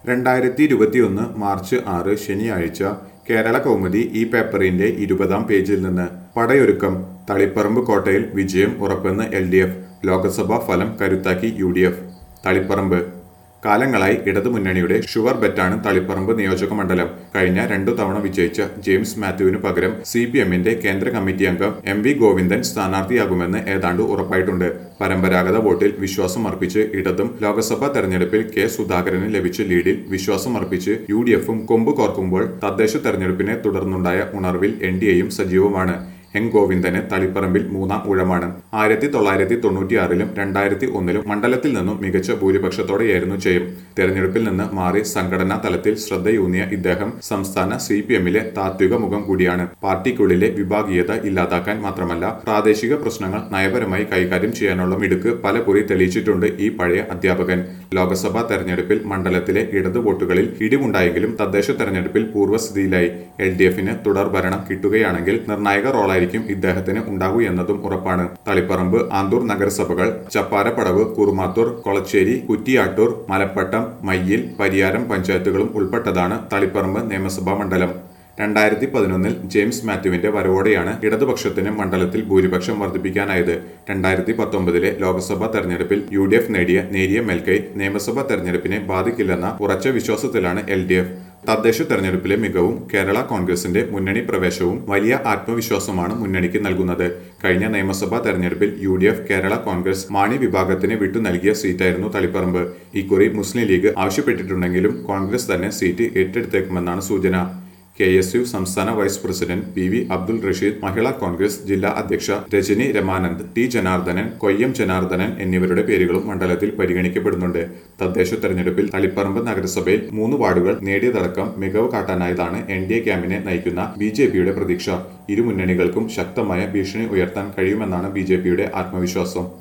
രണ്ടായിരത്തി ഇരുപത്തിയൊന്ന് മാർച്ച് ആറ് ശനിയാഴ്ച കേരള കൗമുദി ഈ പേപ്പറിന്റെ ഇരുപതാം പേജിൽ നിന്ന് പടയൊരുക്കം തളിപ്പറമ്പ് കോട്ടയിൽ വിജയം ഉറപ്പെന്ന് എൽ ഡി എഫ് ലോക്സഭാ ഫലം കരുത്താക്കി യു ഡി എഫ് തളിപ്പറമ്പ് കാലങ്ങളായി ഇടതുമുന്നണിയുടെ ഷുവർ ബെറ്റാണ് തളിപ്പറമ്പ് നിയോജക മണ്ഡലം കഴിഞ്ഞ രണ്ടു തവണ വിജയിച്ച ജെയിംസ് മാത്യുവിന് പകരം സി പി എമ്മിന്റെ കേന്ദ്ര കമ്മിറ്റി അംഗം എം വി ഗോവിന്ദൻ സ്ഥാനാർത്ഥിയാകുമെന്ന് ഏതാണ്ട് ഉറപ്പായിട്ടുണ്ട് പരമ്പരാഗത വോട്ടിൽ വിശ്വാസം അർപ്പിച്ച് ഇടതും ലോക്സഭാ തെരഞ്ഞെടുപ്പിൽ കെ സുധാകരന് ലഭിച്ച ലീഡിൽ വിശ്വാസം അർപ്പിച്ച് യു ഡി എഫും കൊമ്പ് കോർക്കുമ്പോൾ തദ്ദേശ തെരഞ്ഞെടുപ്പിനെ തുടർന്നുണ്ടായ ഉണർവിൽ എൻ ഡി എയും സജീവമാണ് എൻ ഗോവിന്ദന് തളിപ്പറമ്പിൽ മൂന്നാം ഊഴമാണ് ആയിരത്തി തൊള്ളായിരത്തി തൊണ്ണൂറ്റിയാറിലും രണ്ടായിരത്തി ഒന്നിലും മണ്ഡലത്തിൽ നിന്നും മികച്ച ഭൂരിപക്ഷത്തോടെയായിരുന്നു ജയം തെരഞ്ഞെടുപ്പിൽ നിന്ന് മാറി സംഘടനാ തലത്തിൽ ശ്രദ്ധയൂന്നിയ ഇദ്ദേഹം സംസ്ഥാന സി പി എമ്മിലെ താത്വിക മുഖം കൂടിയാണ് പാർട്ടിക്കുള്ളിലെ വിഭാഗീയത ഇല്ലാതാക്കാൻ മാത്രമല്ല പ്രാദേശിക പ്രശ്നങ്ങൾ നയപരമായി കൈകാര്യം ചെയ്യാനുള്ള മിടുക്ക് പലകുറി തെളിയിച്ചിട്ടുണ്ട് ഈ പഴയ അധ്യാപകൻ ലോക്സഭാ തെരഞ്ഞെടുപ്പിൽ മണ്ഡലത്തിലെ ഇടതു വോട്ടുകളിൽ ഇടിവുണ്ടായെങ്കിലും തദ്ദേശ തെരഞ്ഞെടുപ്പിൽ പൂർവ്വസ്ഥിതിയിലായി എൽ ഡി എഫിന് തുടർ ഭരണം കിട്ടുകയാണെങ്കിൽ നിർണായക റോളായിരിക്കും ഇദ്ദേഹത്തിന് ഉണ്ടാകൂ എന്നതും ഉറപ്പാണ് തളിപ്പറമ്പ് ആന്തൂർ നഗരസഭകൾ ചപ്പാരപ്പടവ് കുറുമാത്തൂർ കൊളച്ചേരി കുറ്റിയാട്ടൂർ മലപ്പട്ടം മയ്യിൽ പരിയാരം പഞ്ചായത്തുകളും ഉൾപ്പെട്ടതാണ് തളിപ്പറമ്പ് നിയമസഭാ മണ്ഡലം രണ്ടായിരത്തി പതിനൊന്നിൽ ജെയിംസ് മാത്യുവിന്റെ വരവോടെയാണ് ഇടതുപക്ഷത്തിന് മണ്ഡലത്തിൽ ഭൂരിപക്ഷം വർദ്ധിപ്പിക്കാനായത് രണ്ടായിരത്തി പത്തൊമ്പതിലെ ലോക്സഭാ തെരഞ്ഞെടുപ്പിൽ യു ഡി എഫ് നേടിയ നേരിയ മേൽക്കൈ നിയമസഭാ തെരഞ്ഞെടുപ്പിനെ ബാധിക്കില്ലെന്ന ഉറച്ച വിശ്വാസത്തിലാണ് എൽ ഡി എഫ് തദ്ദേശ തെരഞ്ഞെടുപ്പിലെ മികവും കേരള കോൺഗ്രസിന്റെ മുന്നണി പ്രവേശവും വലിയ ആത്മവിശ്വാസമാണ് മുന്നണിക്ക് നൽകുന്നത് കഴിഞ്ഞ നിയമസഭാ തെരഞ്ഞെടുപ്പിൽ U D F Kerala Congress Mani വിഭാഗത്തിന് വിട്ടു നൽകിയ സീറ്റായിരുന്നു തളിപ്പറമ്പ് ഇക്കുറി മുസ്ലിം ലീഗ് ആവശ്യപ്പെട്ടിട്ടുണ്ടെങ്കിലും കോൺഗ്രസ് തന്നെ സീറ്റ് ഏറ്റെടുത്തേക്കുമെന്നാണ് സൂചന കെ എസ് യു സംസ്ഥാന vice president P V Abdul Rasheed Mahila Congress ജില്ലാ അധ്യക്ഷ രജനി രമാനന്ദ് ടി ജനാർദ്ദനൻ കൊയ്യം ജനാർദ്ദനൻ എന്നിവരുടെ പേരുകളും മണ്ഡലത്തിൽ പരിഗണിക്കപ്പെടുന്നുണ്ട് തദ്ദേശ തെരഞ്ഞെടുപ്പിൽ തളിപ്പറമ്പ് നഗരസഭയിൽ മൂന്ന് വാർഡുകൾ നേടിയതടക്കം മികവ് കാട്ടാനായതാണ് എൻ ഡി എ ക്യാമ്പിനെ നയിക്കുന്ന ബി ജെ പിയുടെ പ്രതീക്ഷ ഇരു മുന്നണികൾക്കും ശക്തമായ ഭീഷണി ഉയർത്താൻ കഴിയുമെന്നാണ് ബി ജെ പിയുടെ ആത്മവിശ്വാസം